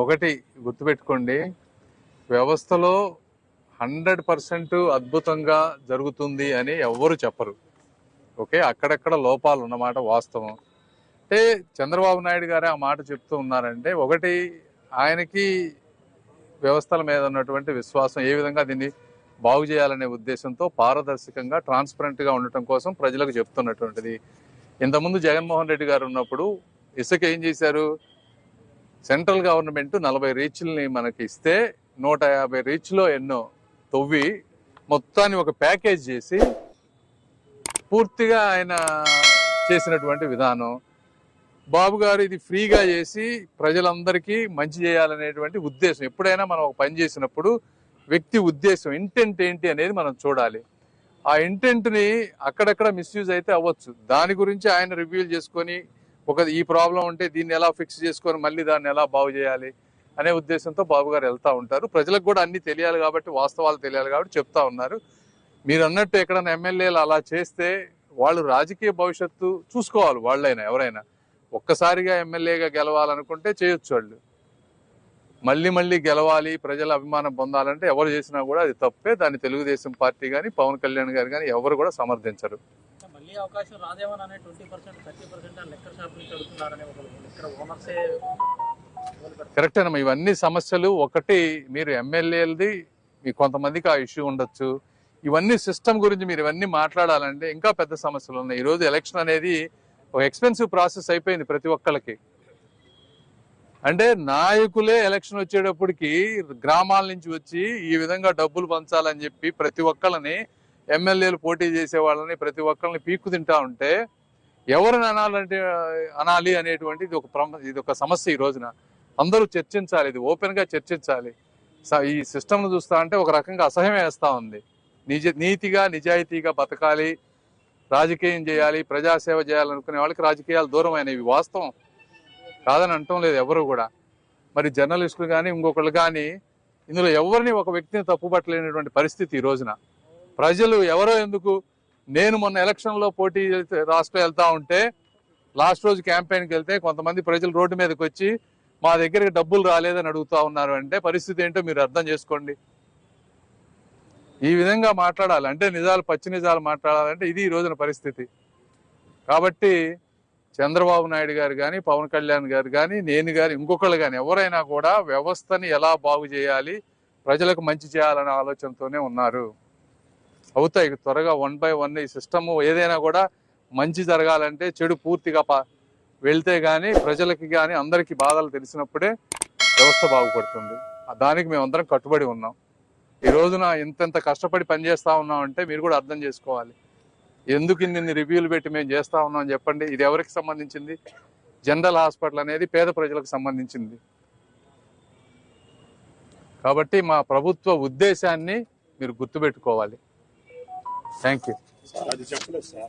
ఒకటి గుర్తుపెట్టుకోండి వ్యవస్థలో హండ్రెడ్ పర్సెంట్ అద్భుతంగా జరుగుతుంది అని ఎవ్వరు చెప్పరు ఓకే అక్కడక్కడ లోపాలు ఉన్నమాట వాస్తవం అంటే చంద్రబాబు నాయుడు గారు ఆ మాట చెప్తూ ఉన్నారంటే ఒకటి ఆయనకి వ్యవస్థల మీద ఉన్నటువంటి విశ్వాసం ఏ విధంగా దీన్ని బాగు చేయాలనే ఉద్దేశంతో పారదర్శకంగా ట్రాన్స్పరెంట్గా ఉండటం కోసం ప్రజలకు చెప్తున్నటువంటిది ఇంతకుముందు జగన్మోహన్ రెడ్డి గారు ఉన్నప్పుడు ఇసుక ఏం చేశారు సెంట్రల్ గవర్నమెంట్ నలభై రీచ్ల్ని మనకి ఇస్తే నూట యాభై రీచ్లో ఎన్నో తవ్వి మొత్తాన్ని ఒక ప్యాకేజ్ చేసి పూర్తిగా ఆయన చేసినటువంటి విధానం బాబు గారు ఇది ఫ్రీగా చేసి ప్రజలందరికీ మంచి చేయాలనేటువంటి ఉద్దేశం ఎప్పుడైనా మనం ఒక పని చేసినప్పుడు వ్యక్తి ఉద్దేశం ఇంటెంట్ ఏంటి అనేది మనం చూడాలి ఆ ఇంటెంట్ని అక్కడక్కడ మిస్యూజ్ అయితే అవ్వచ్చు దాని గురించి ఆయన రివ్యూ చేసుకొని ఒక ఈ ప్రాబ్లం ఉంటే దీన్ని ఎలా ఫిక్స్ చేసుకొని మళ్ళీ దాన్ని ఎలా బాగు చేయాలి అనే ఉద్దేశంతో బాబు గారు వెళ్తా ఉంటారు ప్రజలకు కూడా అన్ని తెలియాలి కాబట్టి వాస్తవాలు తెలియాలి కాబట్టి చెప్తా ఉన్నారు మీరు అన్నట్టు ఎక్కడైనా ఎమ్మెల్యేలు అలా చేస్తే వాళ్ళు రాజకీయ భవిష్యత్తు చూసుకోవాలి వాళ్ళైనా ఎవరైనా ఒక్కసారిగా ఎమ్మెల్యేగా గెలవాలనుకుంటే చేయొచ్చు వాళ్ళు మళ్ళీ మళ్ళీ గెలవాలి ప్రజల అభిమానం పొందాలంటే ఎవరు చేసినా కూడా అది తప్పే దాన్ని తెలుగుదేశం పార్టీ కానీ పవన్ కళ్యాణ్ గారు కానీ ఎవరు కూడా సమర్థించరు మళ్ళీ అవకాశం రాదేమోననే twenty percent thirty percent liquor shop నుంచి అడుగుతున్నారనే ఒక ఇక్కడ ఓనర్సే కరెక్టేనమ్మా ఇవన్నీ సమస్యలు ఒకటి మీరు ఎమ్మెల్యేలది మీ కొంతమందికి ఆ ఇష్యూ ఉండొచ్చు ఇవన్నీ సిస్టమ్ గురించి మీరు ఇవన్నీ మాట్లాడాలంటే ఇంకా పెద్ద సమస్యలు ఉన్నాయి ఈరోజు ఎలక్షన్ అనేది ఒక ఎక్స్పెన్సివ్ ప్రాసెస్ అయిపోయింది ప్రతి ఒక్కళ్ళకి అంటే నాయకులే ఎలక్షన్ వచ్చేటప్పటికి గ్రామాల నుంచి వచ్చి ఈ విధంగా డబ్బులు పంచాలని చెప్పి ప్రతి ఒక్కళ్ళని ఎమ్మెల్యేలు పోటీ చేసే వాళ్ళని ప్రతి ఒక్కళ్ళని పీక్కు తింటా ఉంటే ఎవరిని అనాలంటే అనాలి అనేటువంటి ఇది ఒక ప్రమ- ఇది ఒక సమస్య ఈ రోజున అందరూ చర్చించాలి ఇది ఓపెన్ గా చర్చించాలి స- ఈ సిస్టమ్ ను చూస్తా అంటే ఒక రకంగా అసహ్యం వేస్తా ఉంది నిజ నీతిగా నిజాయితీగా బతకాలి రాజకీయం చేయాలి ప్రజాసేవ చేయాలనుకునే వాళ్ళకి రాజకీయాలు దూరమైనవి వాస్తవం కాదని అంటం లేదు ఎవరు కూడా మరి జర్నలిస్టులు కానీ ఇంకొకళ్ళు కానీ ఇందులో ఎవరిని ఒక వ్యక్తిని తప్పుపట్టలేనటువంటి పరిస్థితి ఈ రోజున ప్రజలు ఎవరో ఎందుకు నేను మొన్న ఎలక్షన్లో పోటీ చేస్తే రాష్ట్రం వెళ్తా ఉంటే లాస్ట్ రోజు క్యాంపెయిన్కి వెళ్తే కొంతమంది ప్రజలు రోడ్డు మీదకి వచ్చి మా దగ్గరికి డబ్బులు రాలేదని అడుగుతా ఉన్నారు అంటే పరిస్థితి ఏంటో మీరు అర్థం చేసుకోండి ఈ విధంగా మాట్లాడాలి అంటే నిజాలు పచ్చి నిజాలు మాట్లాడాలంటే ఇది ఈ రోజున పరిస్థితి కాబట్టి చంద్రబాబు నాయుడు గారు కానీ పవన్ కళ్యాణ్ గారు కానీ నేను కానీ ఇంకొకళ్ళు కానీ ఎవరైనా కూడా వ్యవస్థని ఎలా బాగు చేయాలి ప్రజలకు మంచి చేయాలనే ఆలోచనతోనే ఉన్నారు అవుతాయి త్వరగా వన్ బై వన్ ఈ సిస్టమ్ ఏదైనా కూడా మంచి జరగాలంటే చెడు పూర్తిగా పా- వెళ్తే గానీ ప్రజలకి కానీ అందరికీ బాధలు తెలిసినప్పుడే వ్యవస్థ బాగుపడుతుంది ఆ దానికి మేమందరం కట్టుబడి ఉన్నాం ఈ రోజున ఇంతంత కష్టపడి పనిచేస్తా ఉన్నాం అంటే మీరు కూడా అర్థం చేసుకోవాలి ఎందుకు ఇన్ని రివ్యూలు పెట్టి మేము చేస్తా ఉన్నాం అని చెప్పండి ఇది ఎవరికి సంబంధించింది జనరల్ హాస్పిటల్ అనేది పేద ప్రజలకు సంబంధించింది కాబట్టి మా ప్రభుత్వ ఉద్దేశాన్ని మీరు గుర్తుపెట్టుకోవాలి థ్యాంక్ యూ అది చెప్పలేదు sir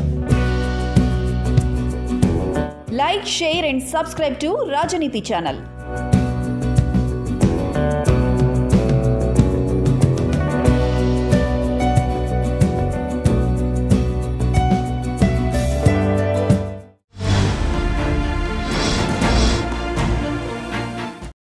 Like, share, and subscribe to Rajaniti channel.